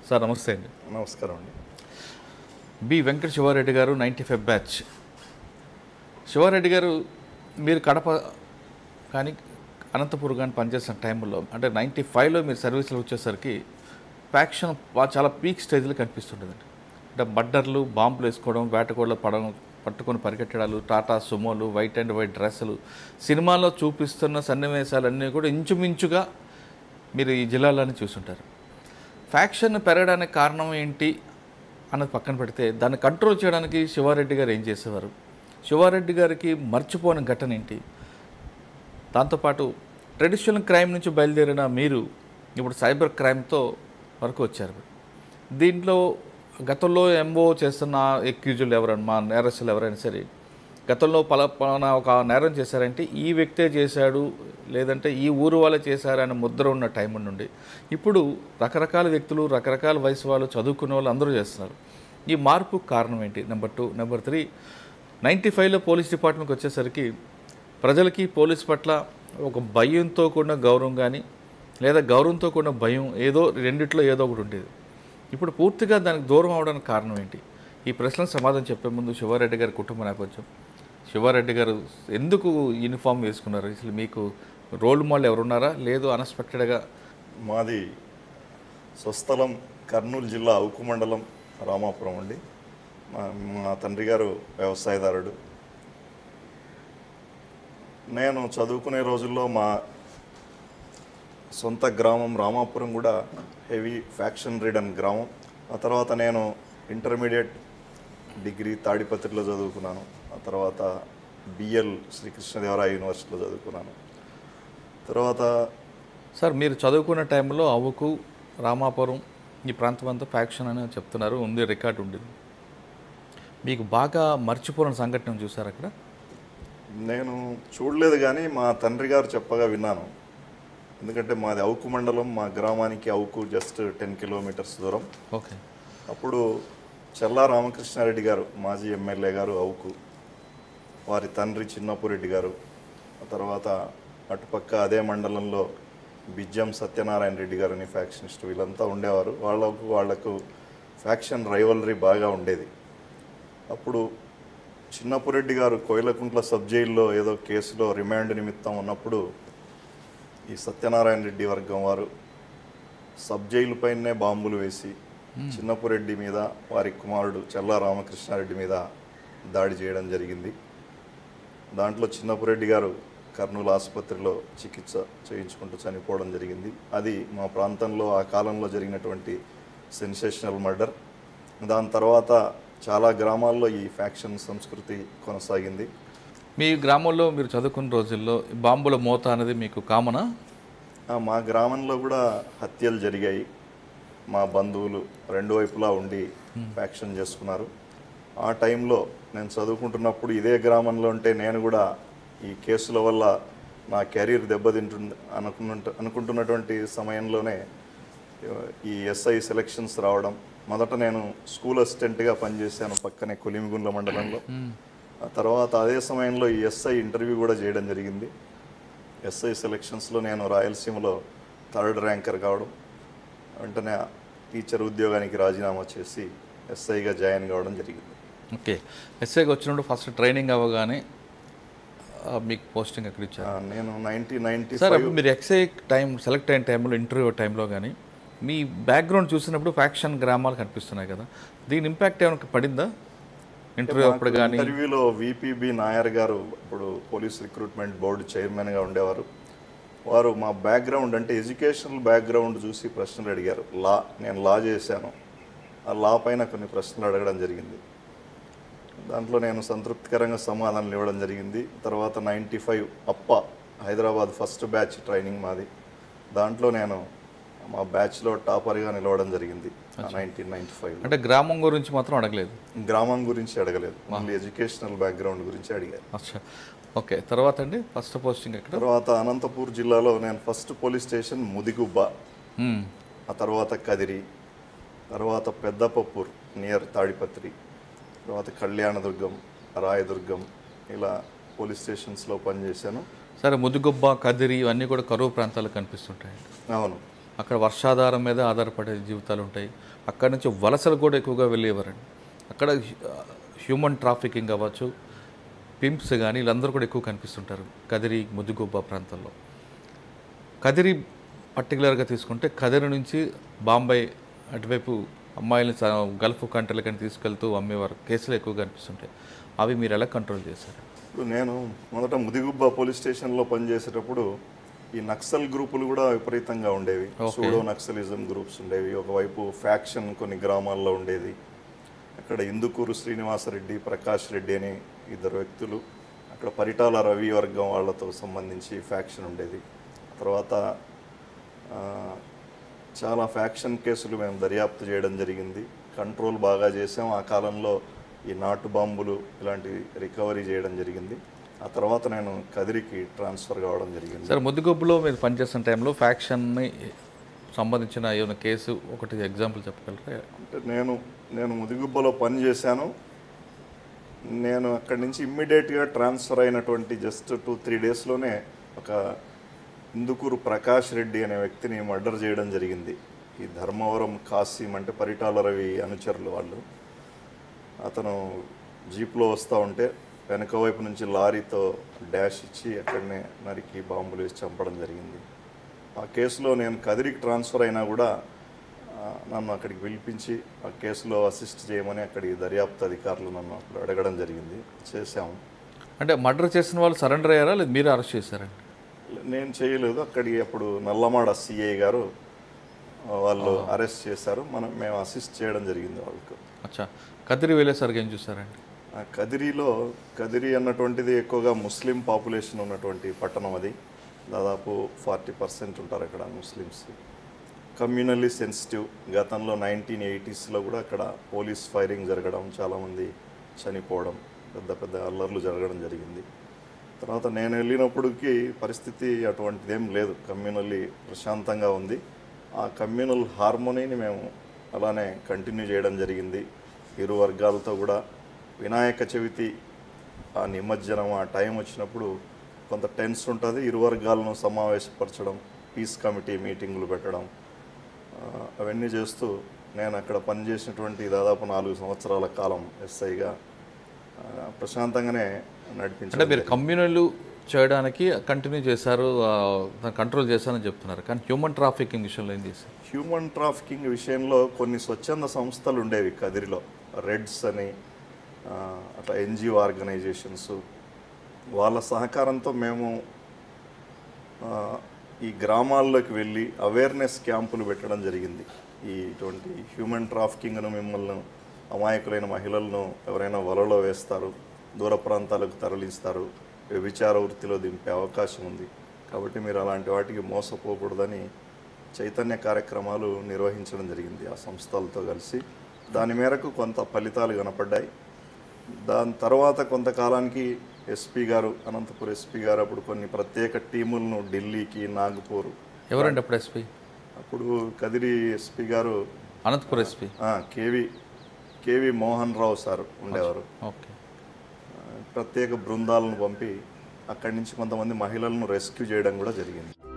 Sir నమస్తే అండి నమస్కారం అండి బి వెంకట శివారెడ్డి గారు నైంటీ ఫైవ్ బ్యాచ్ శివారెడ్డి గారు మీరు కడప కానీ అనంతపూర్ కానీ పనిచేసిన టైంలో అంటే నైంటీ ఫైవ్లో మీరు సర్వీస్లో వచ్చేసరికి ఫ్యాక్షన్ బా- చాలా పీక్ స్టేజ్లో కనిపిస్తుంటుందండి అంటే బడ్డర్లు బాంబులు వేసుకోవడం వేటకోళ్ళ పడడం పట్టుకొని పరిగెట్టడాలు టాటా సుమోలు వైట్ అండ్ వైట్ డ్రెస్సులు సినిమాలో చూపిస్తున్న సన్నివేశాలన్నీ కూడా ఇంచుమించుగా మీరు ఈ జిల్లాలోనే చూసుంటారు ఫ్యాక్షన్ పెరగడానికి కారణం ఏంటి అన్నది పక్కన పెడితే దాన్ని కంట్రోల్ చేయడానికి శివారెడ్డి గారు ఏం చేసేవారు శివారెడ్డి గారికి మర్చిపోని ఘటన ఏంటి దాంతోపాటు ట్రెడిషనల్ క్రైమ్ నుంచి బయలుదేరిన మీరు ఇప్పుడు సైబర్ క్రైమ్తో వరకు వచ్చారు దీంట్లో గతంలో ఎంఓ చేస్తున్న ఎక్యూజులు ఎవరైనా మా నేరస్తులు ఎవరైనా సరే గతంలో పల పలానా ఒక నేరం చేశారంటే ఈ వ్యక్తే చేశాడు లేదంటే ఈ ఊరు వాళ్ళే చేశారు అనే ముద్ర ఉన్న టైం నుండి ఇప్పుడు రకరకాల వ్యక్తులు రకరకాల వయసు వాళ్ళు చదువుకునే వాళ్ళు అందరూ చేస్తున్నారు ఈ మార్పు కారణం ఏంటి number two number three ninety ఫైవ్లో పోలీస్ డిపార్ట్మెంట్కి వచ్చేసరికి ప్రజలకి పోలీస్ పట్ల ఒక భయంతో కూడిన గౌరవం కానీ లేదా గౌరవంతో కూడిన భయం ఏదో రెండిట్లో ఏదో ఒకటి ఉండేది ఇప్పుడు పూర్తిగా దానికి దూరం అవడానికి కారణం ఏంటి ఈ ప్రశ్నకు సమాధానం చెప్పే ముందు శివారెడ్డి గారి కుటుంబ నేపథ్యం శివారెడ్డి గారు ఎందుకు యూనిఫామ్ వేసుకున్నారు అసలు మీకు రోల్ మోడల్ ఎవరున్నారా లేదు అన్ఎక్స్పెక్టెడ్గా మాది స్వస్థలం కర్నూలు జిల్లా అవుకు మండలం రామాపురం అండి మా మా తండ్రి గారు వ్యవసాయదారుడు నేను చదువుకునే రోజుల్లో మా సొంత గ్రామం రామాపురం కూడా హెవీ ఫ్యాక్షన్ రీడన్ గ్రామం ఆ తర్వాత నేను ఇంటర్మీడియట్ డిగ్రీ తాడిపత్రిలో చదువుకున్నాను ఆ తర్వాత బిఎల్ శ్రీకృష్ణదేవరాయ యూనివర్సిటీలో చదువుకున్నాను తర్వాత సార్ మీరు చదువుకున్న టైంలో అవ్వకు రామాపురం ఈ ప్రాంతం అంతా ఫ్యాక్షన్ అని చెప్తున్నారు ఉంది రికార్డు ఉండేది మీకు బాగా మర్చిపోయిన సంఘటన చూసారు అక్కడ నేను చూడలేదు కానీ మా తండ్రి గారు చెప్పగా విన్నాను ఎందుకంటే మాది అవుకు మండలం మా గ్రామానికి అవుకు జస్ట్ టెన్ కిలోమీటర్స్ దూరం ఓకే అప్పుడు చెల్లా రామకృష్ణారెడ్డి గారు మాజీ ఎమ్మెల్యే గారు అవుకు వారి తండ్రి చిన్నపురెడ్డి గారు ఆ తర్వాత అటుపక్క అదే మండలంలో బిజ్జం సత్యనారాయణ రెడ్డి గారు అని ఫ్యాక్షనిస్ట్ వీళ్ళంతా ఉండేవారు వాళ్ళకు వాళ్లకు ఫ్యాక్షన్ రైవలరీ బాగా ఉండేది అప్పుడు చిన్నపురెడ్డి గారు కోయిలకుంట్ల సబ్ జైల్లో ఏదో కేసులో రిమాండ్ నిమిత్తం ఉన్నప్పుడు ఈ సత్యనారాయణ రెడ్డి వర్గం వారు సబ్ జైలు పైనే బాంబులు వేసి చిన్నపురెడ్డి మీద వారి కుమారుడు చల్లా రామకృష్ణారెడ్డి మీద దాడి చేయడం జరిగింది దాంట్లో చిన్నపురెడ్డి గారు కర్నూలు ఆసుపత్రిలో చికిత్స చేయించుకుంటూ చనిపోవడం జరిగింది అది మా ప్రాంతంలో ఆ కాలంలో జరిగినటువంటి సెన్సేషనల్ మర్డర్ దాని తర్వాత చాలా గ్రామాల్లో ఈ ఫ్యాక్షన్ సంస్కృతి కొనసాగింది మీ గ్రామంలో మీరు చదువుకున్న రోజుల్లో ఈ బాంబుల మోత అనేది మీకు కామనా ఆ, మా గ్రామంలో కూడా హత్యలు జరిగాయి మా బంధువులు రెండు వైపులా ఉండి ఫ్యాక్షన్ చేసుకున్నారు ఆ టైంలో నేను చదువుకుంటున్నప్పుడు ఇదే గ్రామంలో ఉంటే నేను కూడా ఈ కేసుల వల్ల నా కెరీర్ దెబ్బతింటుంది అనుకున్న అనుకుంటున్నటువంటి సమయంలోనే ఈ ఎస్ఐ సెలక్షన్స్ రావడం మొదట నేను స్కూల్ అసిస్టెంట్గా పనిచేశాను పక్కనే కొలిమిగుండ్ల మండలంలో ఆ తర్వాత అదే సమయంలో ఈ ఎస్ఐ ఇంటర్వ్యూ కూడా చేయడం జరిగింది ఎస్ఐ సెలక్షన్స్లో నేను రాయలసీమలో థర్డ్ ర్యాంకర్ కావడం వెంటనే టీచర్ ఉద్యోగానికి రాజీనామా చేసి ఎస్ఐగా జాయిన్ కావడం జరిగింది ఓకే ఎస్ఐకి వచ్చినప్పుడు ఫస్ట్ ట్రైనింగ్ అవ్వగానే ఆ, మీకు పోస్టింగ్ ఎక్కడ ఇచ్చారు ఆ, నేను నైన్టీన్ నైన్టీ సార్ అప్పుడు మీరు ఎక్సై టైం సెలెక్ట్ అయిన టైంలో ఇంటర్వ్యూ టైంలో కానీ మీ బ్యాక్గ్రౌండ్ చూసినప్పుడు ఫ్యాక్షన్ గ్రామాలు కనిపిస్తున్నాయి కదా దీని ఇంపాక్ట్ ఏమైనా పడిందా ఇంటర్వ్యూ అప్పుడు కానీ ఇంటర్వ్యూలో విపిబి నాయర్ గారు ఇప్పుడు పోలీస్ రిక్రూట్మెంట్ బోర్డు చైర్మన్గా ఉండేవారు వారు మా బ్యాక్గ్రౌండ్ అంటే ఎడ్యుకేషనల్ బ్యాక్గ్రౌండ్ చూసి ప్రశ్నలు అడిగారు లా నేను లా చేశాను ఆ లా పైన కొన్ని ప్రశ్నలు అడగడం జరిగింది దాంట్లో నేను సంతృప్తికరంగా సమాధానాలు ఇవ్వడం జరిగింది తర్వాత నైంటీ ఫైవ్ అప్ప హైదరాబాద్ ఫస్ట్ బ్యాచ్ ట్రైనింగ్ మాది దాంట్లో నేను మా బ్యాచ్లో టాపర్గా నిలవడం జరిగింది నైన్టీన్ నైంటీ ఫైవ్ అంటే గ్రామం గురించి మాత్రం అడగలేదు గ్రామం గురించి అడగలేదు ఓన్లీ ఎడ్యుకేషనల్ బ్యాక్గ్రౌండ్ గురించి అడిగారు అచ్చా ఓకే తర్వాత అండి ఫస్ట్ పోస్టింగ్ ఎక్కడ తర్వాత అనంతపూర్ జిల్లాలో నేను ఫస్ట్ పోలీస్ స్టేషన్ ముదిగుబ్బ మ్మ్. ఆ తర్వాత కదిరి తర్వాత పెద్దపప్పూర్ నియర్ తాడిపత్రి తర్వాత కళ్యాణదుర్గం రాయదుర్గం ఇలా పోలీస్ స్టేషన్స్లో పనిచేశాను సరే ముదుగొబ్బ కదిరి ఇవన్నీ కూడా కరువు ప్రాంతాలు కనిపిస్తుంటాయి అవును అక్కడ వర్షాధారం మీద ఆధారపడే జీవితాలు ఉంటాయి అక్కడ నుంచి వలసలు కూడా ఎక్కువగా వెళ్ళేవారండి అక్కడ హ్యూమన్ ట్రాఫికింగ్ అవ్వచ్చు పింప్స్ కానీ వీళ్ళందరూ కూడా ఎక్కువ కనిపిస్తుంటారు కదిరి ముద్దుగుబ్బ ప్రాంతంలో కదిరి పర్టికులర్గా తీసుకుంటే కదిరి నుంచి బాంబే అటువైపు అమ్మాయిలని స- గల్ఫ్ కంట్రీలకని తీసుకెళ్తూ అమ్మేవారు కేసులు ఎక్కువ కనిపిస్తుంటాయి అవి మీరు ఎలా కంట్రోల్ చేశారు ఇప్పుడు నేను మొదట ముదిగుబ్బ పోలీస్ స్టేషన్లో పనిచేసేటప్పుడు ఈ నక్సల్ గ్రూపులు కూడా విపరీతంగా ఉండేవి సూడో నక్సలిజం గ్రూప్స్ ఉండేవి ఒకవైపు ఫ్యాక్షన్ కొన్ని గ్రామాల్లో ఉండేది అక్కడ ఇందుకూరు శ్రీనివాసరెడ్డి ప్రకాష్ రెడ్డి అని ఇద్దరు వ్యక్తులు అక్కడ పరిటాల రవి వర్గం వాళ్ళతో సంబంధించి ఫ్యాక్షన్ ఉండేది తర్వాత ఆ, చాలా ఫ్యాక్షన్ కేసులు మేము దర్యాప్తు చేయడం జరిగింది కంట్రోల్ బాగా చేసాం ఆ కాలంలో ఈ నాటు బాంబులు ఇలాంటివి రికవరీ చేయడం జరిగింది ఆ తర్వాత నేను కదిరికి ట్రాన్స్ఫర్ కావడం జరిగింది సార్ ముద్దుగొబ్బులో మీరు పనిచేస్తున్న టైంలో ఫ్యాక్షన్ని సంబంధించిన ఏమైనా కేసు ఒకటి ఎగ్జాంపుల్ చెప్పగలరా అంటే నేను నేను ముదిగుబ్బలో పని చేశాను నేను అక్కడి నుంచి ఇమ్మీడియట్గా ట్రాన్స్ఫర్ అయినటువంటి జస్ట్ టూ త్రీ డేస్లోనే ఒక ఇందుకూరు ప్రకాష్ రెడ్డి అనే వ్యక్తిని మర్డర్ చేయడం జరిగింది ఈ ధర్మవరం కాసిం అంటే పరిటాల రవి అనుచరులు వాళ్ళు అతను జీప్లో వస్తూ ఉంటే వెనక వైపు నుంచి లారీతో డాష్ ఇచ్చి అక్కడనే నరికి బాంబులు వేసి చంపడం జరిగింది ఆ కేసులో నేను కదిరికి ట్రాన్స్ఫర్ అయినా కూడా ఆ, నన్ను అక్కడికి పిలిపించి ఆ కేసులో అసిస్ట్ చేయమని అక్కడి దర్యాప్తు అధికారులు నన్ను అప్పుడు అడగడం జరిగింది చేశాము అంటే మర్డర్ చేసిన వాళ్ళు సరెండర్ అయ్యారా లేదా మీరే అరెస్ట్ చేశారండి నేను చేయలేదు అక్కడికి అప్పుడు నల్లమాడ సిఐ గారు ఆ, వాళ్ళు అరెస్ట్ చేశారు మనం మేము అసిస్ట్ చేయడం జరిగింది వాళ్ళకు అచ్చా కదిరి వెళ్ళేసరికి ఏం చూసారండి ఆ కదిరిలో కదిరి అన్నటువంటిది ఎక్కువగా ముస్లిం పాపులేషన్ ఉన్నటువంటి పట్టణం అది దాదాపు ఫార్టీ పర్సెంట్ ఉంటారు అక్కడ ముస్లిమ్స్ కమ్యూనల్లీ సెన్సిటివ్ గతంలో నైన్టీన్ ఎయిటీస్లో కూడా అక్కడ పోలీస్ ఫైరింగ్ జరగడం చాలామంది చనిపోవడం పెద్ద పెద్ద అల్లర్లు జరగడం జరిగింది తర్వాత నేను వెళ్ళినప్పటికీ పరిస్థితి అటువంటిది ఏం లేదు కమ్యూనల్లీ ప్రశాంతంగా ఉంది ఆ కమ్యూనల్ హార్మోనీని మేము అలానే కంటిన్యూ చేయడం జరిగింది ఇరు వర్గాలతో కూడా వినాయక చవితి ఆ నిమజ్జనం ఆ టైం వచ్చినప్పుడు కొంత టెన్స్ ఉంటుంది ఇరు వర్గాలను సమావేశపరచడం పీస్ కమిటీ మీటింగులు పెట్టడం ఆ, అవన్నీ చేస్తూ నేను అక్కడ పనిచేసినటువంటి దాదాపు నాలుగు సంవత్సరాల కాలం ఎస్ఐగా ఆ, ప్రశాంతంగానే అంటే నడిపించాను మీరు కమ్యూనల్ చేయడానికి కంటిన్యూ చేశారు ఆ, దాన్ని కంట్రోల్ చేశారని చెప్తున్నారు కానీ హ్యూమన్ ట్రాఫికింగ్ విషయంలో ఏం చేశారు హ్యూమన్ ట్రాఫికింగ్ విషయంలో కొన్ని స్వచ్ఛంద సంస్థలు ఉండేవి కదిరిలో రెడ్స్ అని ఆ, అట్లా ఎన్జిఓ ఆర్గనైజేషన్స్ వాళ్ళ సహకారంతో మేము ఆ, ఈ గ్రామాల్లోకి వెళ్ళి అవేర్నెస్ క్యాంపులు పెట్టడం జరిగింది ఈ ఇటువంటి హ్యూమన్ ట్రాఫికింగ్ను మిమ్మల్ని అమాయకులైన మహిళలను ఎవరైనా వలలో వేస్తారు దూర ప్రాంతాలకు తరలిస్తారు వ్యభిచార వృత్తిలో దింపే అవకాశం ఉంది కాబట్టి మీరు అలాంటి వాటికి మోసపోకూడదని చైతన్య కార్యక్రమాలు నిర్వహించడం జరిగింది ఆ సంస్థలతో కలిసి దాని మేరకు కొంత ఫలితాలు కనపడ్డాయి దాని తర్వాత కొంతకాలానికి ఎస్పీ గారు అనంతపూర్ ఎస్పీ గారు అప్పుడు కొన్ని ప్రత్యేక టీములను ఢిల్లీకి నాగపూర్ ఎవరండి అప్పుడు ఎస్పీ అప్పుడు కదిరి ఎస్పీ గారు అనంతపురం ఎస్పీ ఆ, KV KV Mohan Rao sir ఉండేవారు ఓకే ఆ, ప్రత్యేక బృందాలను పంపి అక్కడి నుంచి కొంతమంది మహిళలను రెస్క్యూ చేయడం కూడా జరిగింది